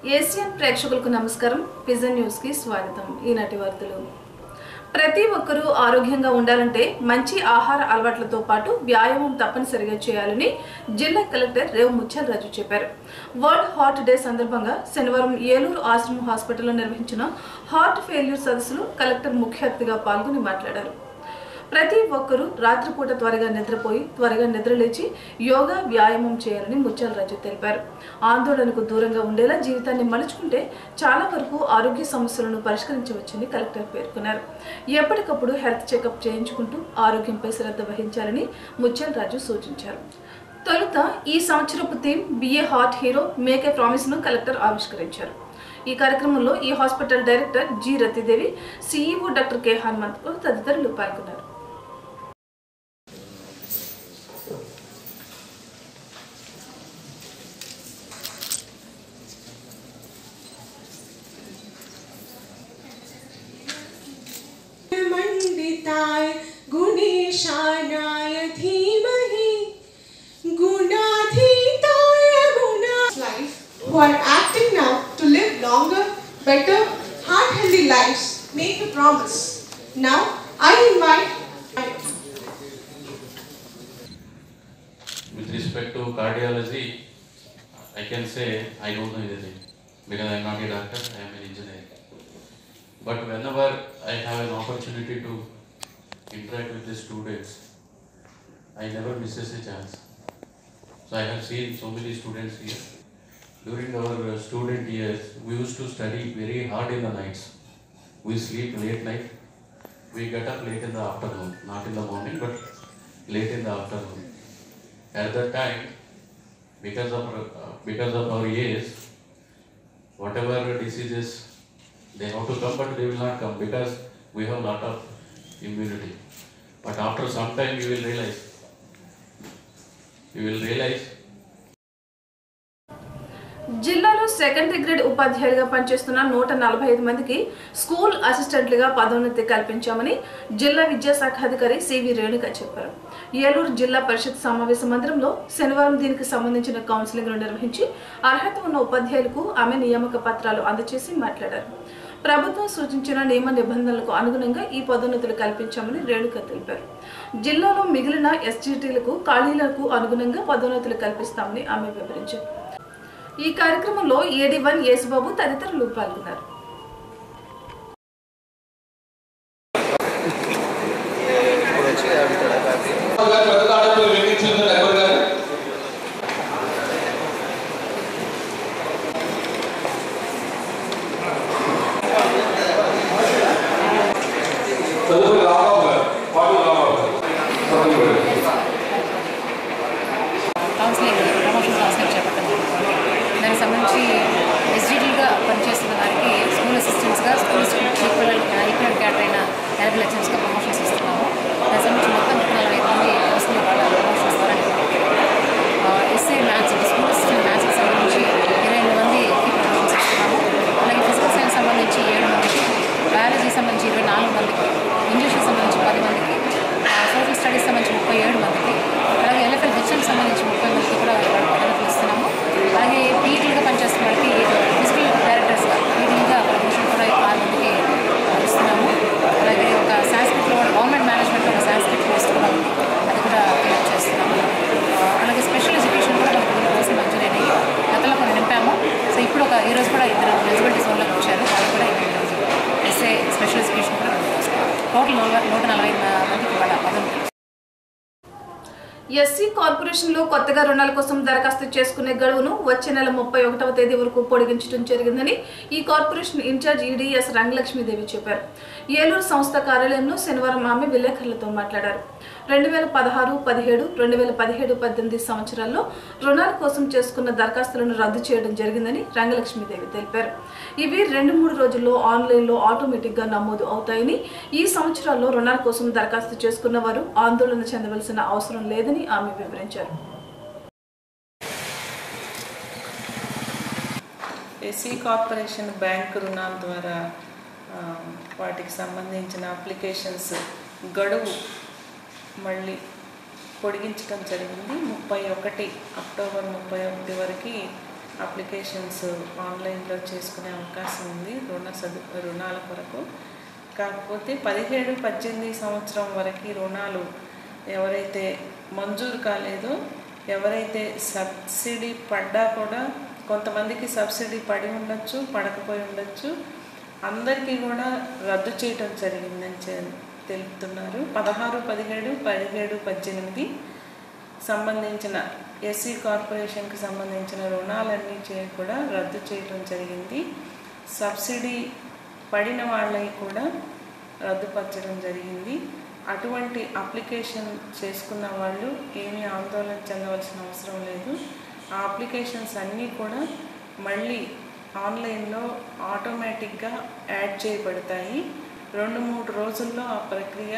Asian ప్రేక్షకులకు నమస్కారం pigeon news కి స్వాగతం ఈనాటి వార్తలు ప్రతి ఒక్కరూ ఆరోగ్యంగా ఉండాలంటే మంచి ఆహార అలవాట్లతో పాటు వ్యాయామం తప్పనిసరిగా చేయాలని జిల్లా కలెక్టర్ రేవు ముత్యాలరాజు చెప్పారు వరల్డ్ హార్ట్ డే సందర్భంగా శనివారం ఏలూరు ఆశ్రమం హాస్పిటల్లో నిర్వహించిన హార్ట్ ఫెయిల్యూర్ సదస్సులో కలెక్టర్ ముఖ్య అతిథిగా పాల్గొని మాట్లాడారు ప్రతి ఒక్కరూ రాత్రిపూట త్వరగా నిద్రపోయి త్వరగా నిద్రలేచి యోగా వ్యాయామం చేయాలని ముత్యాలరాజు తెలిపారు ఆందోళనకు దూరంగా ఉండేలా జీవితాన్ని మలుచుకుంటే చాలా వరకు ఆరోగ్య సమస్యలను పరిష్కరించవచ్చని కలెక్టర్ పేర్కొన్నారు ఎప్పటికప్పుడు హెల్త్ చెకప్ చేయించుకుంటూ ఆరోగ్యంపై శ్రద్ధ వహించాలని ముత్యాలరాజు సూచించారు తొలుత ఈ సంవత్సరపు theme be a heart hero make a promise ను కలెక్టర్ ఆవిష్కరించారు ఈ కార్యక్రమంలో ఈ hospital director G Ratidevi CEO doctor K Hanumanth తదితరులు పాల్గొన్నారు मण्डिताय गुणेशानाय धीमहि गुणाधीताय गुणा life who are acting now to live longer, better, heart healthy lives make a promise. Now I invite With respect to cardiology, I can say I don't know anything because I am not a doctor, I am an engineer. But whenever I have an opportunity to interact with the students, I never misses a chance. So I have seen so many students here. During our uh, student years, we used to study very hard in the nights. We sleep late night. We get up late in the afternoon, not in the morning, but late in the afternoon. At that time, because of uh, because of our age, whatever diseases they have to come, but they will not come because we have lot of immunity. But after some time, you will realize. You will realize జిల్లాలో secondary grade ఉపాధ్యాయులుగా పనిచేస్తున్న నూట నలభై ఐదు మందికి school అసిస్టెంట్లుగా పదోన్నతి కల్పించామని జిల్లా విద్యాశాఖ అధికారి సివి రేణుక చెప్పారు ఏలూరు జిల్లా పరిషత్ సమావేశ మందిరంలో శనివారం దీనికి సంబంధించిన కౌన్సిలింగ్ నిర్వహించి అర్హత ఉన్న ఉపాధ్యాయులకు ఆమె నియామక పత్రాలు అందజేసి మాట్లాడారు ప్రభుత్వం సూచించిన నియమ నిబంధనలకు అనుగుణంగా ఈ పదోన్నతులు కల్పించామని రేణుక తెలిపారు జిల్లాలో మిగిలిన ఎస్జిటీలకు ఖాళీలకు అనుగుణంగా పదోన్నతులు కల్పిస్తామని ఆమె వివరించారు ఈ కార్యక్రమంలో ఏడి వన్ యేసుబాబు తదితరులు పాల్గొన్నారు గారు పెద్ద ఆడపిల్లలు వెలిగించారు అక్బర్ గారు తదుపరి రామారావు గారు పాటు రామారావు గారు తదుపరి కౌన్సిలింగ్ ప్రమోషన్ కౌన్సిలింగ్ చేపట్టడం జరుగుతుంది దానికి సంబంధించి ఎస్డిటీగా పనిచేస్తున్న వారికి స్కూల్ అసిస్టెంట్స్గా స్కూల్ ఈక్వల్ ఈక్వల్ క్యాడర్ అయిన ఎలబల్ లెక్చర్స్గా ప్రమోషన్స్ ఇస్తున్నాము దానికి సంబంధించి మొత్తం నూట నలభై ఐదు మంది కౌన్సిలింగ్ వాళ్ళ ప్రమోషన్ ఇస్తారని ఎస్ఐ మ్యాథ్స్ స్కూల్ అసిస్టెంట్ మ్యాథ్స్కి సంబంధించి ఇరవై ఎనిమిది మందికి ప్రమోషన్స్ ఇస్తున్నాము అలాగే ఫిజికల్ సైన్స్ సంబంధించి ఏడు మందికి బయాలజీ సంబంధించి ఇరవై నాలుగు మందికి ఇంగ్లీష్కి సంబంధించి పది మందికి సోషల్ స్టడీస్ సంబంధించి ముప్పై ఏడు మందికి అలాగే ఎల్ఎఫ్ఎల్ హెచ్ఎం సంబంధించి ముప్పై మందికి కూడా వాళ్ళ పదవులు ఇస్తున్నాము అలాగే పీటీలుగా పనిచేస్తున్న వాళ్ళకి ఫిజికల్ డైరెక్టర్స్గా పీటీలుగా ప్రమోషన్ కూడా ఆరు మందికి ఇస్తున్నాము అలాగే ఒక సాంస్క్రిట్లో కూడా గవర్నమెంట్ మేనేజ్మెంట్లో ఒక సాంస్క్రిట్ పోస్ట్ కూడా ఉంది అది కూడా ఫిల్అప్ చేస్తున్నాము ఆ, అలాగే స్పెషల్ ఎడ్యుకేషన్ కూడా మనకు కొన్ని కోర్సులు మంజూరైనాయి గతంలో కొన్ని నింపాము సో ఇప్పుడు ఒక ఈ రోజు కూడా ఇద్దరు ఎలిజిబిలిటీ జోన్లోకి వచ్చారు వాళ్ళు కూడా ఈరోజు ఎస్ఏ స్పెషల్ ఎడ్యుకేషన్ కూడా టోటల్ నూట నూట నలభై ఐదు మందికి వాళ్ళ పదవులు ఎస్సీ కార్పొరేషన్లో కొత్తగా రుణాల కోసం దరఖాస్తు చేసుకునే గడువును వచ్చే నెల ముప్పై ఒకటవ తేదీ వరకు పొడిగించడం జరిగిందని ఈ కార్పొరేషన్ ఇన్ఛార్జ్ ఈడీఎస్ రంగలక్ష్మీదేవి చెప్పారు ఏలూరు సంస్థ కార్యాలయంలో శనివారం ఆమె విలేకరులతో మాట్లాడారు రెండు వేల పదహారు పదిహేడు రెండు వేల పదిహేడు పద్దెనిమిది సంవత్సరాల్లో రుణాల కోసం చేసుకున్న దరఖాస్తులను రద్దు చేయడం జరిగిందని రంగలక్ష్మీదేవి తెలిపారు ఇవి రెండు మూడు రోజుల్లో ఆన్లైన్లో ఆటోమేటిక్గా నమోదు అవుతాయని ఈ సంవత్సరాల్లో రుణాల కోసం దరఖాస్తు చేసుకున్న వారు ఆందోళన చెందవలసిన అవసరం లేదని ఆమె వివరించారు ఎస్సీ కార్పొరేషన్ బ్యాంక్ రుణాల ద్వారా ఆ, వాటికి సంబంధించిన అప్లికేషన్స్ గడువు మళ్ళీ పొడిగించడం జరిగింది ముప్పై ఒకటి అక్టోబర్ ముప్పై ఒకటి వరకు అప్లికేషన్స్ ఆన్లైన్లో చేసుకునే అవకాశం ఉంది రుణ సదు రుణాల కొరకు కాకపోతే పదిహేడు పద్దెనిమిది సంవత్సరం వరకు రుణాలు ఎవరైతే మంజూరు కాలేదో ఎవరైతే సబ్సిడీ పడ్డా కూడా కొంతమందికి సబ్సిడీ పడి ఉండొచ్చు పడకపోయి ఉండొచ్చు అందరికీ కూడా రద్దు చేయటం జరిగిందని చె- తెలుపుతున్నారు పదహారు పదిహేడు పదిహేడు పద్దెనిమిది సంబంధించిన ఎస్సీ కార్పొరేషన్కి సంబంధించిన రుణాలన్నీ చే కూడా రద్దు చేయటం జరిగింది సబ్సిడీ పడిన వాళ్ళకి కూడా రద్దుపరచడం జరిగింది అటువంటి అప్లికేషన్ చేసుకున్న వాళ్ళు ఏమీ ఆందోళన చెందవలసిన అవసరం లేదు ఆ అప్లికేషన్స్ అన్నీ కూడా మళ్ళీ ఆన్లైన్లో ఆటోమేటిక్గా యాడ్ చేయబడతాయి రెండు మూడు రోజుల్లో ఆ ప్రక్రియ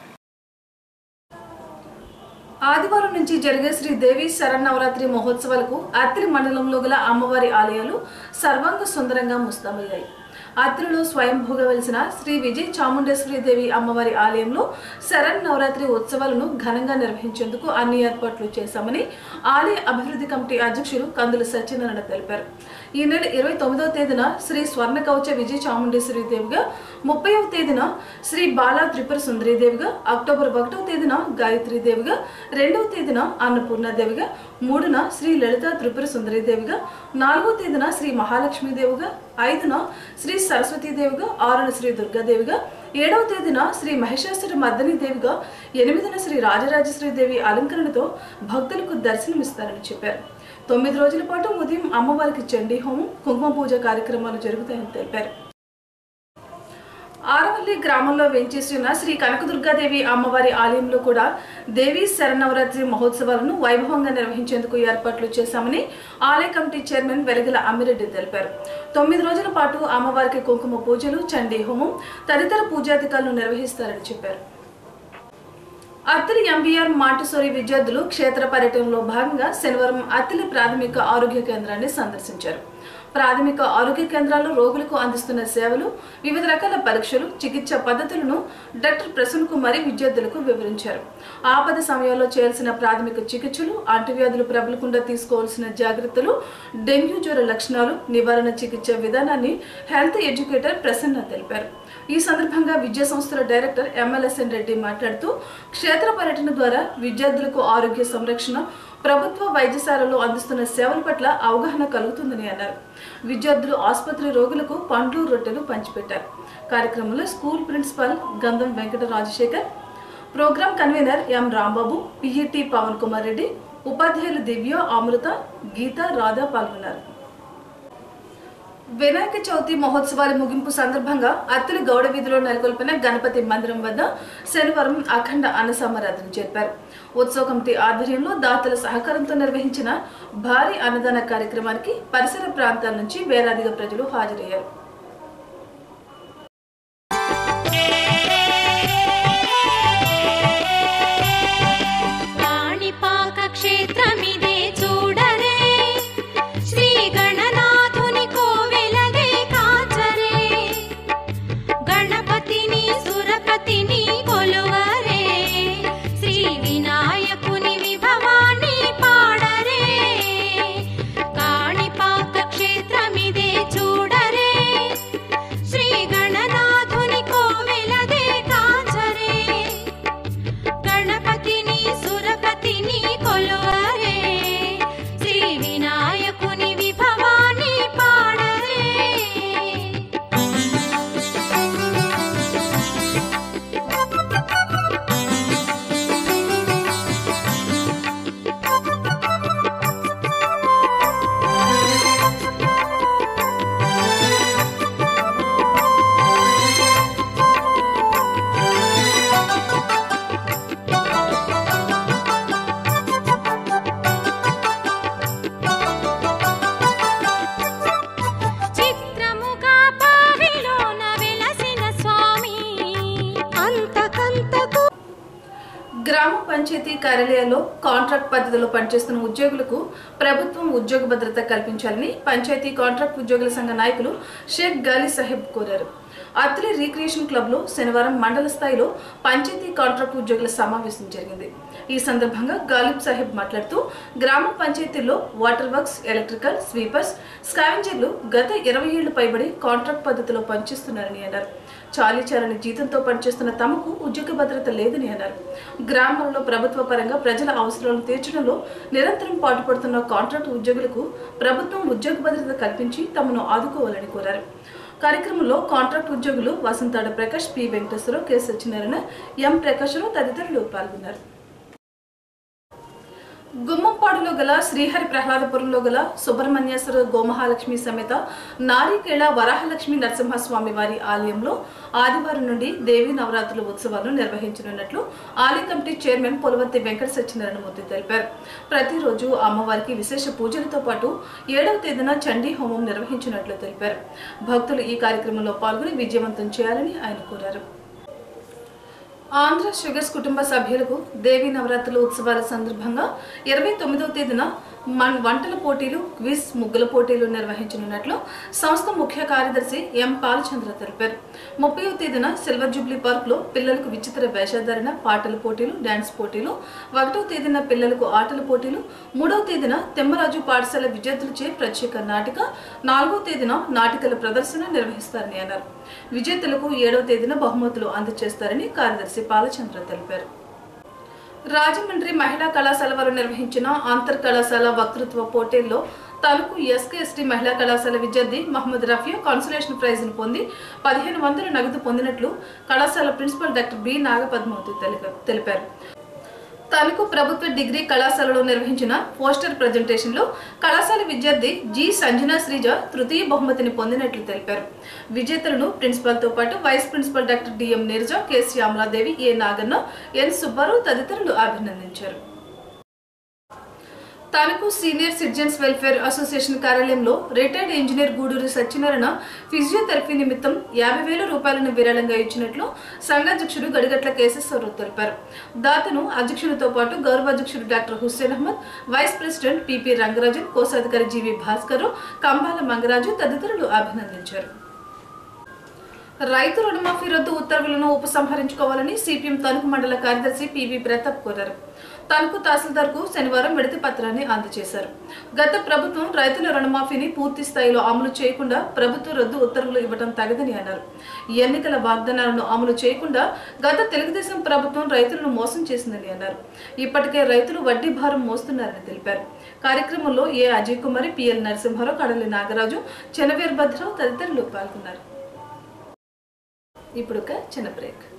ఆదివారం నుంచి జరిగే శ్రీ దేవి శరన్నవరాత్రి మహోత్సవాలకు అత్తిరి మండలంలో గల అమ్మవారి ఆలయాలు సర్వాంగ సుందరంగా ముస్తామయ్యాయి అత్తిరిలో స్వయంభూగా వెలిసిన శ్రీ విజయ చాముండేశ్వరి దేవి అమ్మవారి ఆలయంలో శరణ్ నవరాత్రి ఉత్సవాలను ఘనంగా నిర్వహించేందుకు అన్ని ఏర్పాట్లు చేశామని ఆలయ అభివృద్ధి కమిటీ అధ్యక్షులు కందుల సత్యనారాయణ తెలిపారు ఈ నెల ఇరవై తొమ్మిదవ తేదీన శ్రీ స్వర్ణ కవచ విజయ చాముండేశ్వరి దేవిగా ముప్పైవ తేదీన శ్రీ బాలా త్రిపుర సుందరి దేవిగా అక్టోబర్ ఒకటవ తేదీన గాయత్రి దేవిగా రెండవ తేదీన అన్నపూర్ణ దేవిగా మూడున శ్రీ లలిత త్రిపుర సుందరి దేవిగా నాలుగవ తేదీన శ్రీ మహాలక్ష్మి దేవిగా ఐదున శ్రీ సరస్వతీ దేవిగా ఆరున శ్రీ దుర్గాదేవిగా ఏడవ తేదీన శ్రీ మహిషాసుర మర్దని దేవిగా ఎనిమిదిన శ్రీ రాజరాజేశ్వరి దేవి అలంకరణతో భక్తులకు దర్శనమిస్తారని చెప్పారు తొమ్మిది రోజుల పాటు ఉదయం అమ్మవారికి చండీ హోమం కుంకుమ పూజ కార్యక్రమాలు జరుగుతాయని తెలిపారు ఆరవల్లి గ్రామంలో వెంచేసి ఉన్న శ్రీ కనకదుర్గాదేవి అమ్మవారి ఆలయంలో కూడా దేవి శరణవరాత్రి మహోత్సవాలను వైభవంగా నిర్వహించేందుకు ఏర్పాట్లు చేశామని ఆలయ కమిటీ చైర్మన్ వెలగల అమ్మిరెడ్డి తెలిపారు తొమ్మిది రోజుల పాటు అమ్మవారికి కుంకుమ పూజలు చండీ హోమం తదితర పూజాధికారులు నిర్వహిస్తారని చెప్పారు అత్తిలి ఎంబీఆర్ మాంటిసోరి విద్యార్థులు క్షేత్ర పర్యటనలో భాగంగా శనివారం అత్తిలి ప్రాథమిక ఆరోగ్య కేంద్రాన్ని సందర్శించారు ప్రాథమిక ఆరోగ్య కేంద్రాల్లో రోగులకు అందిస్తున్న సేవలు వివిధ రకాల పరీక్షలు చికిత్స పద్ధతులను డాక్టర్ ప్రసన్న కుమారి విద్యార్థులకు వివరించారు ఆపద సమయాల్లో చేయాల్సిన ప్రాథమిక చికిత్సలు అంటువ్యాధులు ప్రబలకుండా తీసుకోవాల్సిన జాగ్రత్తలు డెంగ్యూ జ్వర లక్షణాలు నివారణ చికిత్స విధానాన్ని హెల్త్ ఎడ్యుకేటర్ ప్రసన్న తెలిపారు ఈ సందర్భంగా విద్యా సంస్థల డైరెక్టర్ ఎంఎల్ఎస్ఎన్ రెడ్డి మాట్లాడుతూ క్షేత్ర పర్యటన ద్వారా విద్యార్థులకు ఆరోగ్య సంరక్షణ ప్రభుత్వ వైద్యశాలలో అందిస్తున్న సేవల పట్ల అవగాహన కలుగుతుందని అన్నారు విద్యార్థులు ఆసుపత్రి రోగులకు పండ్లు రొట్టెలు పంచిపెట్టారు కార్యక్రమంలో school principal Gandham Venkata Rajasekhar program convener M Rambabu PET Pavan Kumar Reddy ఉపాధ్యాయులు దివ్య అమృత గీత రాధా పాల్గొన్నారు వినాయక చవితి మహోత్సవాల ముగింపు సందర్భంగా అత్తిలి గౌడ వీధిలో నెలకొల్పిన గణపతి మందిరం వద్ద శనివారం అఖండ అన్నసమారాధన జరిపారు ఉత్సవ కమిటీ ఆధ్వర్యంలో దాతల సహకారంతో నిర్వహించిన భారీ అన్నదాన కార్యక్రమానికి పరిసర ప్రాంతాల నుంచి వేలాదిగా ప్రజలు హాజరయ్యారు కాణిపాక క్షేత్రమిదే చూడరే శ్రీ గణనాథుని కోవెలదే కాచరే గణపతిని సురపతిని కొలువరే శ్రీ వినాయకుని విభవాన్ని పాడరే కాణిపాక క్షేత్రమిదే చూడరే శ్రీ గణనాథుని కోవెలదే కాచరే గణపతిని సురపతిని కొలువరే శ్రీ వినాయకుని విభవాన్ని పాడరే చిత్రముగా పావిలోన వెలసిన స్వామి అంతకంతకు గ్రామ పంచాయతీ కార్యాలయాల్లో కాంట్రాక్ట్ పద్ధతిలో పనిచేస్తున్న ఉద్యోగులకు ప్రభుత్వం ఉద్యోగ భద్రత కల్పించాలని పంచాయతీ కాంట్రాక్ట్ ఉద్యోగుల సంఘ నాయకులు షేక్ గాలి సాహెబ్ కోరారు అత్రి రీక్రియేషన్ క్లబ్లో శనివారం మండల స్థాయిలో పంచాయతీ కాంట్రాక్ట్ ఉద్యోగుల సమావేశం జరిగింది ఈ సందర్భంగా గాలిబ్ సాహెబ్ మాట్లాడుతూ గ్రామ పంచాయతీల్లో వాటర్ వర్క్స్ ఎలక్ట్రికల్ స్వీపర్స్ స్కావెంజర్లు గత ఇరవై ఏళ్లు పైబడి కాంట్రాక్ట్ పద్ధతిలో పనిచేస్తున్నారని అన్నారు చాలీ చాలని జీతంతో పనిచేస్తున్న తమకు ఉద్యోగ భద్రత లేదని అన్నారు గ్రామాల్లో ప్రభుత్వ పరంగా ప్రజల అవసరాలను తీర్చడంలో నిరంతరం పాటుపడుతున్న కాంట్రాక్ట్ ఉద్యోగులకు ప్రభుత్వం ఉద్యోగ భద్రత కల్పించి తమను ఆదుకోవాలని కోరారు కార్యక్రమంలో కాంట్రాక్ట్ ఉద్యోగులు Vasantada Prakash P Venkateswararao K Satyanarayana M Prakashrao తదితరులు పాల్గొన్నారు గుమ్మంపాడులో గల శ్రీహరి ప్రహ్లాదపురంలో గల సుబ్రహ్మణ్యేశ్వర గోమహాలక్ష్మి సమేత నారికేళ వరాహలక్ష్మి నరసింహస్వామి వారి ఆలయంలో ఆదివారం నుండి దేవీ నవరాత్రుల ఉత్సవాలను నిర్వహించనున్నట్లు ఆలయ కమిటీ చైర్మన్ పొలవత్తి వెంకట సత్యనారాయణమూర్తి తెలిపారు ప్రతిరోజు అమ్మవారికి విశేష పూజలతో పాటు ఏడవ తేదీన చండీ హోమం నిర్వహించినట్లు తెలిపారు భక్తులు ఈ కార్యక్రమంలో పాల్గొని విజయవంతం చేయాలని ఆయన కోరారు ఆంధ్ర షుగర్స్ కుటుంబ సభ్యులకు దేవీ నవరాత్రుల ఉత్సవాల సందర్భంగా ఇరవై తొమ్మిదవ తేదీన మన్ వంటల పోటీలు క్విజ్ ముగ్గుల పోటీలు నిర్వహించనున్నట్లు సంస్థ ముఖ్య కార్యదర్శి ఎం పాలచంద్ర తెలిపారు ముప్పైవ తేదీన సిల్వర్ జూబ్లీ పార్క్ లో పిల్లలకు విచిత్ర వేషధారణ పాటల పోటీలు డ్యాన్స్ పోటీలు ఒకటవ తేదీన పిల్లలకు ఆటల పోటీలు మూడవ తేదీన తిమ్మరాజు పాఠశాల విద్యార్థులచే ప్రత్యేక నాటిక నాలుగవ తేదీన నాటికల ప్రదర్శన నిర్వహిస్తారని అన్నారు విజేతలకు ఏడవ తేదీన బహుమతులు అందజేస్తారని కార్యదర్శి పాలచంద్ర తెలిపారు రాజమండ్రి మహిళా కళాశాల వారు నిర్వహించిన అంతర్ కళాశాల వక్తృత్వ పోటీల్లో తణుకు ఎస్కే ఎస్టీ మహిళా కళాశాల విద్యార్థి మహమ్మద్ రఫియా కాన్సలేషన్ ప్రైజ్ను పొంది పదిహేను వందల నగదు పొందినట్లు కళాశాల ప్రిన్సిపల్ డాక్టర్ బి నాగపద్మావతి తెలిప- తెలిపారు తణుకు ప్రభుత్వ డిగ్రీ కళాశాలలో నిర్వహించిన పోస్టర్ ప్రజెంటేషన్లో కళాశాల విద్యార్థి జి సంజనా శ్రీజ తృతీయ బహుమతిని పొందినట్లు తెలిపారు విజేతలను ప్రిన్సిపాల్తో పాటు vice principal doctor DM Neeraja K Syamaladevi A Naganna N Subbarao తదితరులు అభినందించారు Tanuku senior citizens welfare association కార్యాలయంలో retired engineer Guduri Satyanarayana physiotherapy నిమిత్తం యాభై వేల రూపాయలను విరాళంగా ఇచ్చినట్లు సంఘాధ్యక్షుడు గడిగట్ల కేశేశ్వరరావు తెలిపారు దాతను అధ్యక్షుడితో పాటు గౌరవ అధ్యక్షుడు doctor Hussain Ahmed vice president PP Rangarajan కోశాధికారి జీవి భాస్కర్ కంబాల మంగరాజు తదితరులు అభినందించారు రైతు రుణమాఫీ రద్దు ఉత్తర్వులను ఉపసంహరించుకోవాలని సిపిఎం తణుకు మండల కార్యదర్శి పివి ప్రతాప్ కోరారు తణుకు తహసీల్దార్కు శనివారం విడతి పత్రాన్ని అందజేశారు గత ప్రభుత్వం రైతుల రుణమాఫీని పూర్తి స్థాయిలో అమలు చేయకుండా ప్రభుత్వ రద్దు ఉత్తర్వులు ఇవ్వడం తగదని అన్నారు ఎన్నికల వాగ్దానాలను అమలు చేయకుండా గత తెలుగుదేశం ప్రభుత్వం రైతులను మోసం చేసిందని అన్నారు ఇప్పటికే రైతులు వడ్డీ భారం మోస్తున్నారని తెలిపారు కార్యక్రమంలో ఏ అజయ్ కుమారి పిఎల్ నరసింహారావు కడలి నాగరాజు చెనవీర్ భద్రరావు తదితరులు పాల్గొన్నారు ఇప్పుడు ఒక చిన్న బ్రేక్